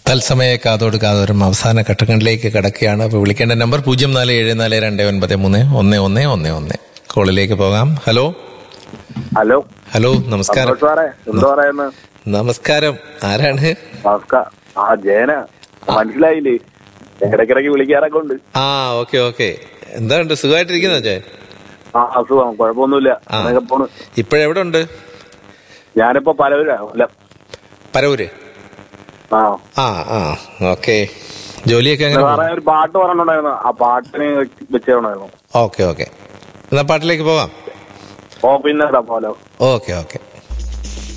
തത്സമയ കാതോട് കാതോരം അവസാന ഘട്ടങ്ങളിലേക്ക് കിടക്കുകയാണ് അപ്പോൾ വിളിക്കേണ്ട നമ്പർ പൂജ്യം നാല് ഏഴ് നാല് രണ്ട് ഒൻപത് മൂന്ന് ഒന്ന് ഒന്ന് ഒന്ന് ഒന്ന് കോളിലേക്ക് പോകാം ഹലോ ഹലോ ഹലോ നമസ്കാരം സന്തോഷ് സാറേ എന്താ പറയുന്നത് നമസ്കാരം ആരാണ് നമസ്കാരം ആ ജയന മനസ്സിലായില്ലേ ഇടയ്ക്കിടയ്ക്ക് വിളിക്കാറൊക്കെ ഉണ്ട് ആ ഓക്കെ ഓക്കെ എന്താണ്ട് സുഖമായിട്ടിരിക്കുന്നോ ചേ ആ അസുഖം കുഴപ്പമൊന്നുമില്ല ആ. അങ്ങനെയൊക്കെ പോണ് ഇപ്പോഴെവിടെ ഉണ്ട് ഞാനിപ്പോ പലവരാ അല്ല പരവൂര് ആ ആ ആ ഓക്കെ ജോലിയൊക്കെ എങ്ങനെ സാറേ ഒരു പാട്ട് പറഞ്ഞിട്ടുണ്ടായിരുന്നു ആ പാട്ടിന് വെച്ചിട്ടുണ്ടായിരുന്നു ഓക്കെ ഓക്കെ എന്നാ പാട്ടിലേക്ക് പോകാം ഓ പിന്നെ പോലോ ഓക്കെ ഓക്കെ